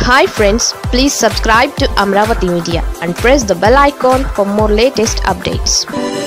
hi friends please subscribe to Amaravati media and press the bell icon for more latest updates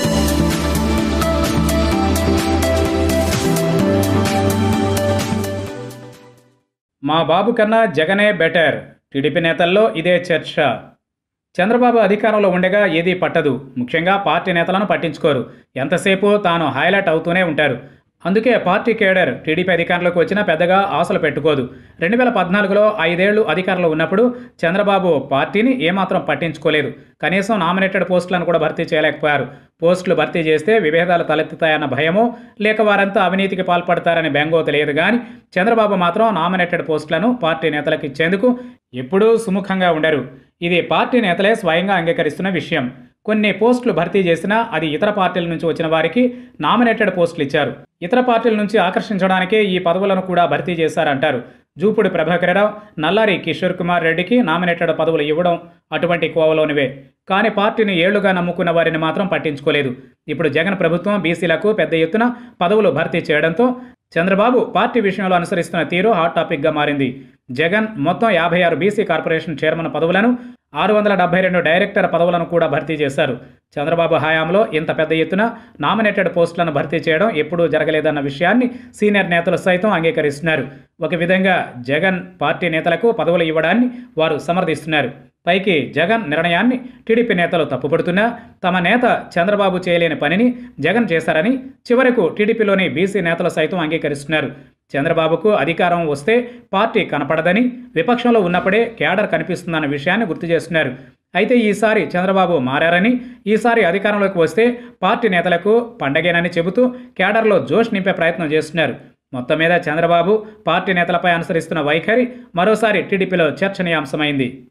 మా బాబు కన్నా జగనే better TDP నేతల్లో ఇదే చర్చ చంద్రబాబు అధికారంలో ఉండగా ఏదీ పట్టదు ముఖ్యంగా పార్టీ నేతలను పట్టించుకోరు ఎంతసేపు తాను హైలైట్ అవుతూనే ఉంటారు అందుకే పార్టీ కేడర్ టీడీపీ అధికారంలోకి వచ్చినా పెద్దగా ఆశలు పెట్టుకోదు రెండు వేల పద్నాలుగులో ఐదేళ్లు అధికారంలో ఉన్నప్పుడు చంద్రబాబు పార్టీని ఏమాత్రం పట్టించుకోలేదు కనీసం నామినేటెడ్ పోస్టులను కూడా భర్తీ చేయలేకపోయారు పోస్టులు భర్తీ చేస్తే విభేదాలు తలెత్తుతాయన్న భయమో లేక వారంతా అవినీతికి పాల్పడతారని బెంగో తెలియదు కానీ చంద్రబాబు మాత్రం నామినేటెడ్ పోస్టులను పార్టీ నేతలకు ఇచ్చేందుకు ఎప్పుడూ సుముఖంగా ఉండరు ఇది పార్టీ నేతలే స్వయంగా అంగీకరిస్తున్న విషయం కొన్ని పోస్టులు భర్తీ చేసినా అది ఇతర పార్టీల నుంచి వచ్చిన వారికి నామినేటెడ్ పోస్టులు ఇచ్చారు ఇతర పార్టీల నుంచి ఆకర్షించడానికే ఈ పదవులను కూడా భర్తీ చేశారంటారు జూపుడి ప్రభాకరరావు నల్లారి కిషోర్ కుమార్ రెడ్డికి నామినేటెడ్ పదవులు ఇవ్వడం అటువంటి కోవలోనివే కానీ పార్టీని ఏళ్లుగా నమ్ముకున్న వారిని మాత్రం పట్టించుకోలేదు ఇప్పుడు జగన్ ప్రభుత్వం బీసీలకు పెద్ద ఎత్తున పదవులు భర్తీ చేయడంతో చంద్రబాబు పార్టీ విషయంలో అనుసరిస్తున్న తీరు హాట్ టాపిక్గా మారింది జగన్ మొత్తం యాభై ఆరు బీసీ కార్పొరేషన్ చైర్మన్ పదవులను ఆరు వందల డెబ్బై రెండు డైరెక్టర్ పదవులను కూడా భర్తీ చేశారు చంద్రబాబు హయాంలో ఇంత పెద్ద ఎత్తున నామినేటెడ్ పోస్టులను భర్తీ చేయడం ఎప్పుడూ జరగలేదన్న విషయాన్ని సీనియర్ నేతలు సైతం అంగీకరిస్తున్నారు ఒక విధంగా జగన్ పార్టీ నేతలకు పదవులు ఇవ్వడాన్ని వారు సమర్థిస్తున్నారు పైకి జగన్ నిర్ణయాన్ని టీడీపీ నేతలు తప్పుపడుతున్నా తమ నేత చంద్రబాబు చేయలేని పనిని జగన్ చేశారని చివరకు టీడీపీలోని బీసీ నేతలు సైతం అంగీకరిస్తున్నారు చంద్రబాబుకు అధికారం వస్తే పార్టీ కనపడదని విపక్షంలో ఉన్నప్పుడే కేడర్ కనిపిస్తుందన్న విషయాన్ని గుర్తు చేస్తున్నారు అయితే ఈసారి చంద్రబాబు మారారని ఈసారి అధికారంలోకి వస్తే పార్టీ నేతలకు పండగేనని చెబుతూ కేడర్లో జోష్ నింపే ప్రయత్నం చేస్తున్నారు మొత్తం మీద చంద్రబాబు పార్టీ నేతలపై అనుసరిస్తున్న వైఖరి మరోసారి టీడీపీలో చర్చనీయాంశమైంది